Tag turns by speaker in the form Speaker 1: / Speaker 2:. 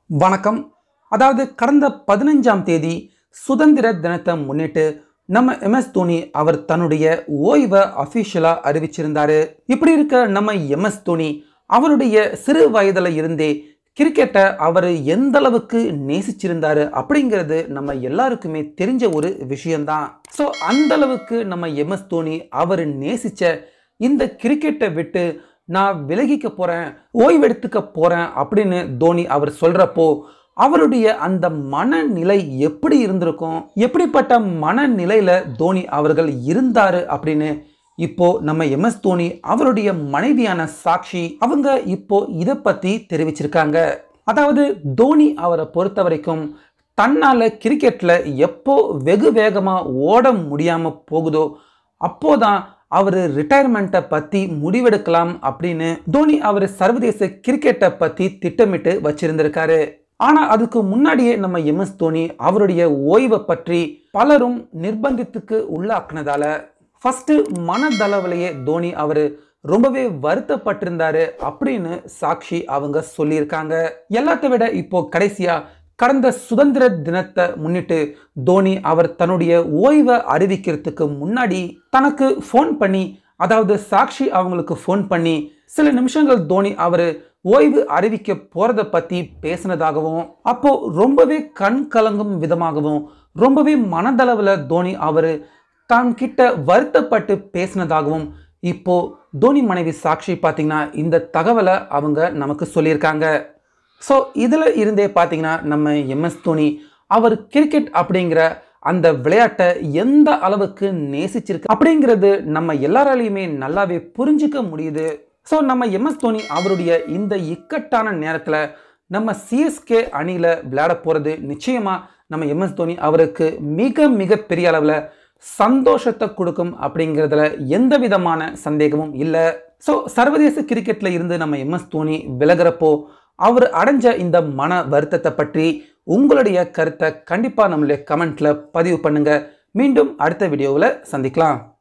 Speaker 1: வணக்கம் அதாவது கடந்த பதினஞ்சாம் தேதி சுதந்திர தினத்தை முன்னிட்டு நம்ம எம்எஸ் தோனி அவர் தன்னுடைய ஓய்வை அஃபிஷியலாக அறிவிச்சிருந்தாரு இப்படி இருக்க நம்ம எம்எஸ் தோனி அவருடைய சிறு வயதுல இருந்தே கிரிக்கெட்டை அவர் எந்த அளவுக்கு நேசிச்சிருந்தாரு அப்படிங்கிறது நம்ம எல்லாருக்குமே தெரிஞ்ச ஒரு விஷயம்தான் ஸோ அந்த அளவுக்கு நம்ம எம்எஸ் தோனி அவர் நேசிச்ச இந்த கிரிக்கெட்டை விட்டு நான் விலகிக்க போறேன் ஓய்வெடுத்துக்க போறேன் அப்படின்னு தோனி அவர் சொல்றப்போ அவருடைய அந்த மனநிலை எப்படி இருந்திருக்கும் எப்படிப்பட்ட மனநிலையில தோனி அவர்கள் இருந்தாரு அப்படின்னு இப்போ நம்ம எம்எஸ் தோனி அவருடைய மனைவியான சாக்ஷி அவங்க இப்போ இதை பத்தி தெரிவிச்சிருக்காங்க அதாவது தோனி அவரை பொறுத்த வரைக்கும் தன்னால கிரிக்கெட்ல எப்போ வெகு வேகமா ஓட முடியாம போகுதோ அப்போதான் அவர் ரிட்டையர்மெண்ட்டை பற்றி முடிவெடுக்கலாம் அப்படின்னு தோனி அவர் சர்வதேச கிரிக்கெட்டை பற்றி திட்டமிட்டு வச்சிருந்திருக்காரு ஆனால் அதுக்கு முன்னாடியே நம்ம எம்எஸ் தோனி அவருடைய ஓய்வை பற்றி பலரும் நிர்பந்தத்துக்கு உள்ளாக்குனதால ஃபஸ்ட்டு மனதளவிலேயே தோனி அவர் ரொம்பவே வருத்தப்பட்டிருந்தாரு அப்படின்னு சாக்ஷி அவங்க சொல்லியிருக்காங்க எல்லாத்த விட இப்போ கடைசியா கடந்த சுதந்திர தினத்தை முன்னிட்டு தோனி அவர் தன்னுடைய ஓய்வை அறிவிக்கிறதுக்கு முன்னாடி தனக்கு ஃபோன் பண்ணி அதாவது சாக்ஷி அவங்களுக்கு ஃபோன் பண்ணி சில நிமிஷங்கள் தோனி அவர் ஓய்வு அறிவிக்க போறத பத்தி பேசினதாகவும் அப்போ ரொம்பவே கண் கலங்கும் விதமாகவும் ரொம்பவே மனதளவில் தோனி அவர் தான் கிட்ட வருத்தப்பட்டு பேசினதாகவும் இப்போ தோனி மனைவி சாக்ஷி பார்த்தீங்கன்னா இந்த தகவலை அவங்க நமக்கு சொல்லியிருக்காங்க ஸோ இதில் இருந்தே பார்த்தீங்கன்னா நம்ம எம்எஸ் தோனி அவர் கிரிக்கெட் அப்படிங்கிற அந்த விளையாட்டை எந்த அளவுக்கு நேசிச்சிருக்கு அப்படிங்கிறது நம்ம எல்லாராலையுமே நல்லாவே புரிஞ்சுக்க முடியுது ஸோ நம்ம எம்எஸ் தோனி அவருடைய இந்த இக்கட்டான நேரத்தில் நம்ம சிஎஸ்கே அணியில் விளையாட போகிறது நிச்சயமாக நம்ம எம்எஸ் தோனி அவருக்கு மிக மிக பெரிய அளவில் சந்தோஷத்தை கொடுக்கும் அப்படிங்கிறதுல எந்த விதமான சந்தேகமும் இல்லை ஸோ சர்வதேச கிரிக்கெட்டில் இருந்து நம்ம எம்எஸ் தோனி விலகிறப்போ அவர் அடைஞ்ச இந்த மன வருத்தத்தை பற்றி உங்களுடைய கருத்தை கண்டிப்பாக நம்மளுடைய கமெண்ட்ல பதிவு பண்ணுங்க மீண்டும் அடுத்த வீடியோவில் சந்திக்கலாம்